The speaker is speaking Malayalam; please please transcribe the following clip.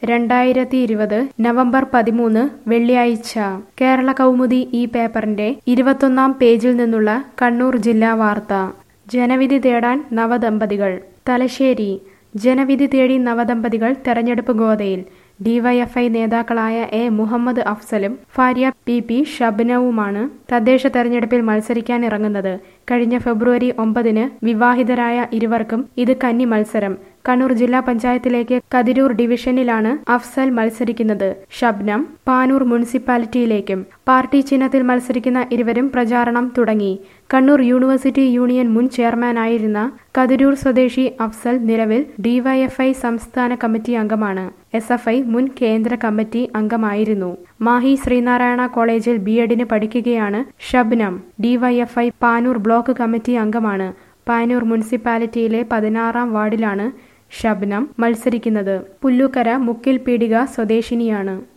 രണ്ടായിരത്തി ഇരുപത് നവംബർ പതിമൂന്ന് വെള്ളിയാഴ്ച കേരള കൗമുദി ഈ പേപ്പറിന്റെ ഇരുപത്തൊന്നാം പേജിൽ നിന്നുള്ള കണ്ണൂർ ജില്ലാ വാർത്ത ജനവിധി തേടാൻ നവദമ്പതികൾ തലശ്ശേരി ജനവിധി തേടി നവദമ്പതികൾ തെരഞ്ഞെടുപ്പ് ഗോതയിൽ ഡിവൈഎഫ്ഐ നേതാക്കളായ എ മുഹമ്മദ് അഫ്സലും ഭാര്യ പി പി ഷബ്നവുമാണ് തദ്ദേശ തെരഞ്ഞെടുപ്പിൽ മത്സരിക്കാൻ ഇറങ്ങുന്നത് കഴിഞ്ഞ ഫെബ്രുവരി ഒമ്പതിന് വിവാഹിതരായ ഇരുവർക്കും ഇത് കന്നി മത്സരം കണ്ണൂർ ജില്ലാ പഞ്ചായത്തിലേക്ക് കതിരൂർ ഡിവിഷനിലാണ് അഫ്സൽ മത്സരിക്കുന്നത് ഷബ്നം പാനൂർ മുനിസിപ്പാലിറ്റിയിലേക്കും പാർട്ടി ചിഹ്നത്തിൽ മത്സരിക്കുന്ന ഇരുവരും പ്രചാരണം തുടങ്ങി കണ്ണൂർ യൂണിവേഴ്സിറ്റി യൂണിയൻ മുൻ ചെയർമാനായിരുന്ന കതിരൂർ സ്വദേശി അഫ്സൽ നിലവിൽ ഡിവൈഎഫ്ഐ സംസ്ഥാന കമ്മിറ്റി അംഗമാണ് എസ് എഫ് ഐ മുൻ കേന്ദ്ര കമ്മിറ്റി അംഗമായിരുന്നു മാഹി ശ്രീനാരായണ കോളേജിൽ ബി എഡിന് പഠിക്കുകയാണ് Shabnam DYFI Panoor block committee അംഗമാണ് പാനൂർ മുനിസിപ്പാലിറ്റിയിലെ പതിനാറാം വാർഡിലാണ് ഷബ്നം മത്സരിക്കുന്നത് പുല്ലൂക്കര മുക്കിൽ പീടിക സ്വദേശിനിയാണ്